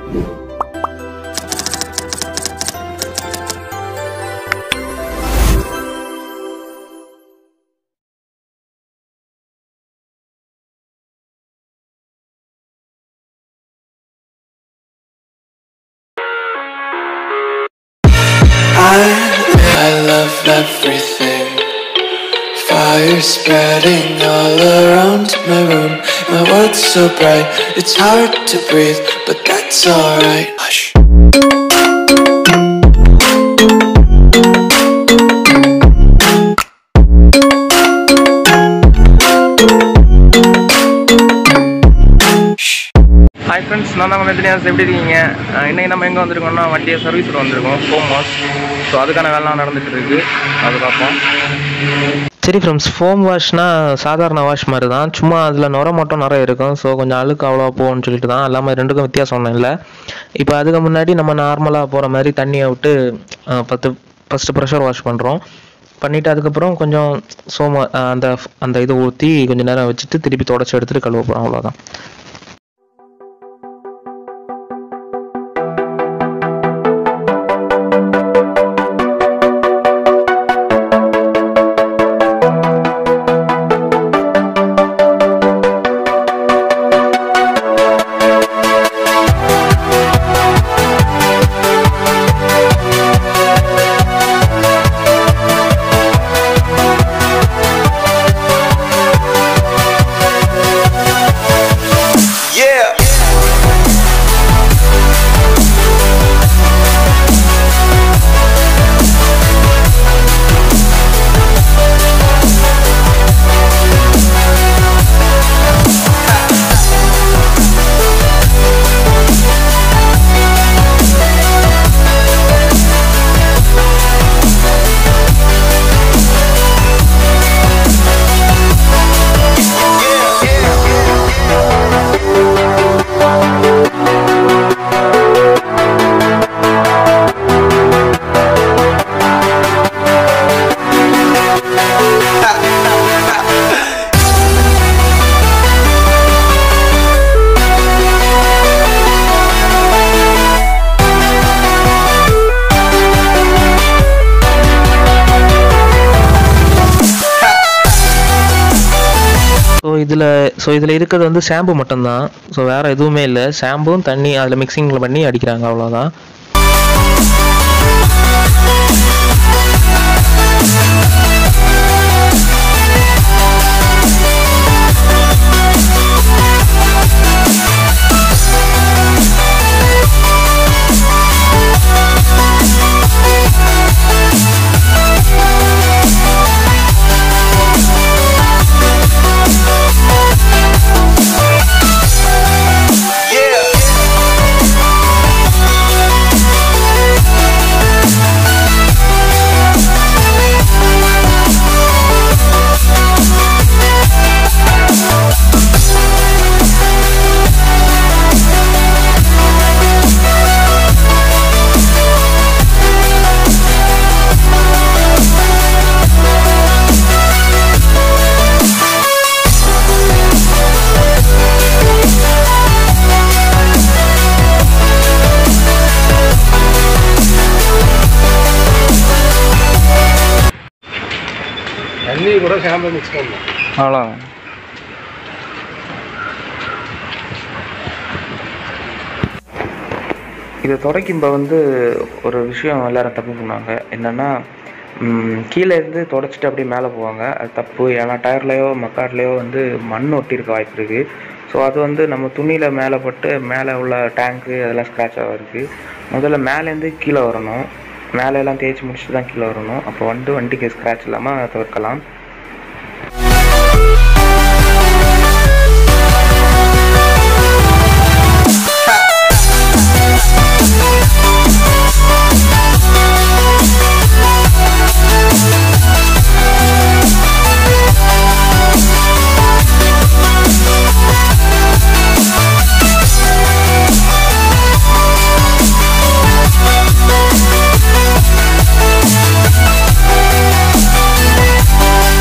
I, I love everything. Fire spreading all around my room. My world's so bright, it's hard to breathe, but that's alright. Hush. Hi friends நான் தான் மெத்தனியாஸ் எப்படி இருக்கீங்க அஹ் இன்னைக்கு நம்ம எங்கே வந்திருக்கோம்னா வண்டியை சர்வீஸில் வந்திருக்கோம் ஃபோம் வாஷ் ஸோ அதுக்கான வேலைலாம் நடந்துட்டு இருக்கு அது பார்ப்போம் சரி ஃப்ரெண்ட்ஸ் ஃபோம் வாஷ்னா சாதாரண வாஷ் மாதிரி தான் சும்மா அதில் நுர மட்டும் நிறைய இருக்கும் ஸோ கொஞ்சம் அழுக்கு அவ்வளோ போகும்னு சொல்லிட்டு தான் எல்லாமே ரெண்டுக்கும் வித்தியாசம் ஒன்றும் இல்லை இப்போ அதுக்கு முன்னாடி நம்ம நார்மலாக போகிற மாதிரி தண்ணியை விட்டு அஹ், பத்து ஃபஸ்ட்டு ப்ரெஷர் வாஷ் பண்ணுறோம் பண்ணிவிட்டு அதுக்கப்புறம் கொஞ்சம் சோம அஹ், அந்த அந்த இதை ஊற்றி கொஞ்சம் நேரம் வச்சுட்டு திருப்பி தொடச்சி எடுத்துட்டு கழுவ போகிறோம் அவ்வளோதான் Yeah! ஸோ இதில் ஸோ இதில் இருக்கிறது வந்து ஷாம்பு மட்டும்தான் ஸோ வேறு எதுவுமே இல்லை ஷாம்பும் தண்ணி அதில் மிக்சிங்கில் பண்ணி அடிக்கிறாங்க அவ்வளோதான் Yeah! தண்ணி கூட ஷாம்பு மிக்ஸ் பண்ணலாம் அவ்வளோ இதை துடைக்கும்போது வந்து ஒரு விஷயம் எல்லாரும் தப்பு பண்ணுவாங்க என்னென்னா கீழே இருந்து தொடச்சிட்டு அப்படியே மேலே போவாங்க அது தப்பு ஏன்னா டயர்லேயோ மக்காட்லேயோ வந்து மண் ஒட்டியிருக்க வாய்ப்பு இருக்குது ஸோ அது வந்து நம்ம துணியில் மேலே பட்டு மேலே உள்ள டேங்க்கு அதெல்லாம் ஸ்க்ராட்ச் ஆகிருக்கு முதல்ல மேலேருந்து கீழே வரணும் மேலே எல்லாம் தேய்ச்சி முடிச்சுட்டு தான் கீழே வரணும் அப்போ வந்து வண்டிக்கு ஸ்க்ராட்ச் இல்லாமல் தவிர்க்கலாம் Yeah.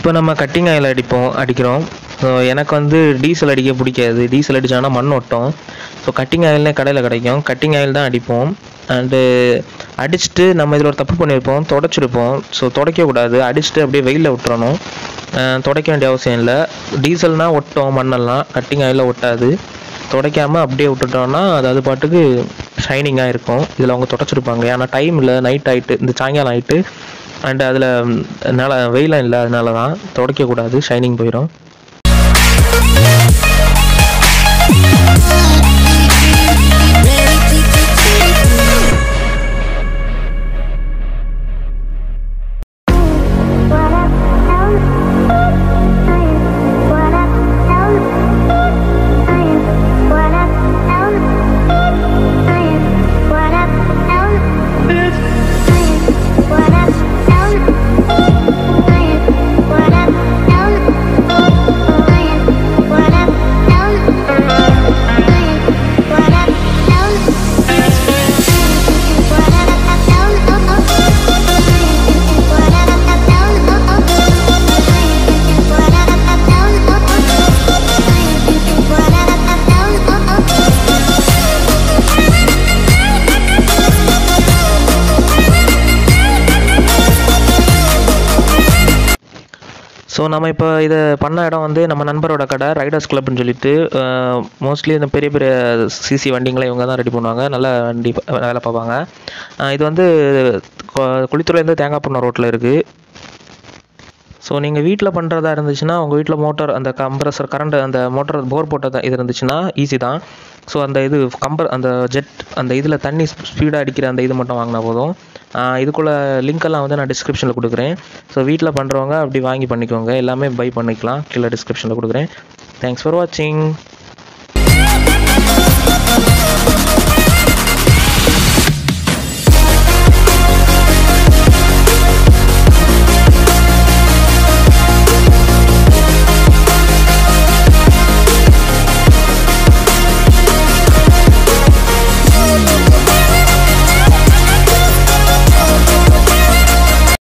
இப்போ நம்ம கட்டிங் ஆயில் அடிப்போம் அடிக்கிறோம் ஸோ எனக்கு வந்து டீசல் அடிக்க பிடிக்காது டீசல் அடித்தானா மண் ஒட்டும் ஸோ கட்டிங் ஆயில்னே கடையில் கிடைக்கும் கட்டிங் ஆயில் தான் அடிப்போம் அண்டு அடிச்சுட்டு நம்ம இதில் ஒரு தப்பு பண்ணியிருப்போம் தொடச்சிருப்போம் ஸோ துடைக்கக்கூடாது அடிச்சுட்டு அப்படியே வெயிலில் விட்டுறணும் அஹ் துடைக்க வேண்டிய அவசியம் இல்லை டீசல்னால் ஒட்டும் மண்ணெல்லாம் கட்டிங் ஆயிலில் ஒட்டாது துடைக்காமல் அப்படியே விட்டுட்டோம்னா அது அது பாட்டுக்கு ஷைனிங்காக இருக்கும் இதில் அவங்க தொடச்சிருப்பாங்க ஏன்னா டைம் இல்லை நைட் ஆகிட்டு இந்த சாயங்காலம் ஆகிட்டு அண்ட் அதில் நில வெயிலம் இல்லை அதனால தான் துடைக்கக்கூடாது ஷைனிங் போயிடும் ஸோ நம்ம இப்போ இது பண்ண இடம் வந்து நம்ம நண்பரோட கடை ரைடர்ஸ் கிளப்னு சொல்லிட்டு மோஸ்ட்லி இந்த பெரிய பெரிய சிசி வண்டிங்களை இவங்க தான் ரெடி பண்ணுவாங்க நல்ல வண்டி ப- வேலை பார்ப்பாங்க அஹ் இது வந்து கொ- குளித்துறையிலேருந்து தேங்காய்பண்ணம் ரோட்டில் இருக்குது ஸோ நீங்கள் வீட்டில் பண்ணுறதா இருந்துச்சுன்னா உங்கள் வீட்டில் மோட்டார் அந்த கம்ப்ரஸர் கரண்ட் அந்த மோட்டார் போர் போட்டது இது இருந்துச்சுன்னா ஈஸி தான் ஸோ அந்த இது கம்பர் அந்த ஜெட் அந்த இதில் தண்ணி ஸ்பீடாக அடிக்கிற அந்த இது மட்டும் வாங்கினா போதும் ஆஹ் இதுக்குள்ள லிங்க் எல்லாம் வந்து நான் டிஸ்கிரிப்ஷனில் கொடுக்குறேன் ஸோ வீட்டில் பண்ணுறவங்க அப்படி வாங்கி பண்ணிக்கோங்க எல்லாமே பை பண்ணிக்கலாம் கீழே டிஸ்கிரிப்ஷனில் கொடுக்குறேன் தேங்க்ஸ் ஃபார் வாட்சிங்